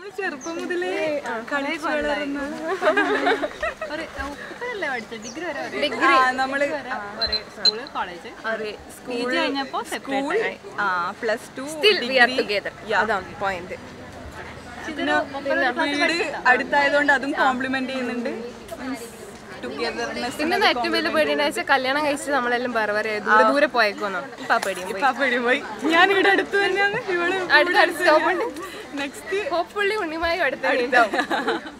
നമ്മൾ ചെറുപ്പം മുതലേ കളിച്ചു വളർന്ന ഒരു ഇപ്പോഴല്ലേ പഠിച്ചത് ഡിഗ്രി വരെ ഒരേ ഡിഗ്രി നമ്മള് ഒരേ സ്കൂള് കോളേജ് അതെ പി ജി കഴിഞ്ഞപ്പോ സ്കൂൾ ആ plus two still we are together അതാണ് പോയിന്റ് വീട് അടുത്തായതുകൊണ്ട് അതും കോംപ്ലിമെന്റ് ചെയ്യുന്നുണ്ട് ടുഗദർനെസ് പിന്നെ ഏറ്റവും വലിയ പേടി വെച്ചാൽ കല്യാണം കഴിച്ച് നമ്മളെല്ലാം വേറെ വേറെ ദൂരെ ദൂരെ പോയേക്കോന്നോ ഇപ്പൊ ആ പേടിയും പോയി പാപ്പടി പോയി ഞാൻ ഇവിടെ അടുത്ത് തന്നെയാണ് ഇവിടെ അടുത്ത അടുത്ത സ്റ്റോപ്പ് ഉണ്ട് നെക്സ്റ്റ് ഹോപ്പ്ഫുള്ളി ഉണ്ണിമായും അടുത്ത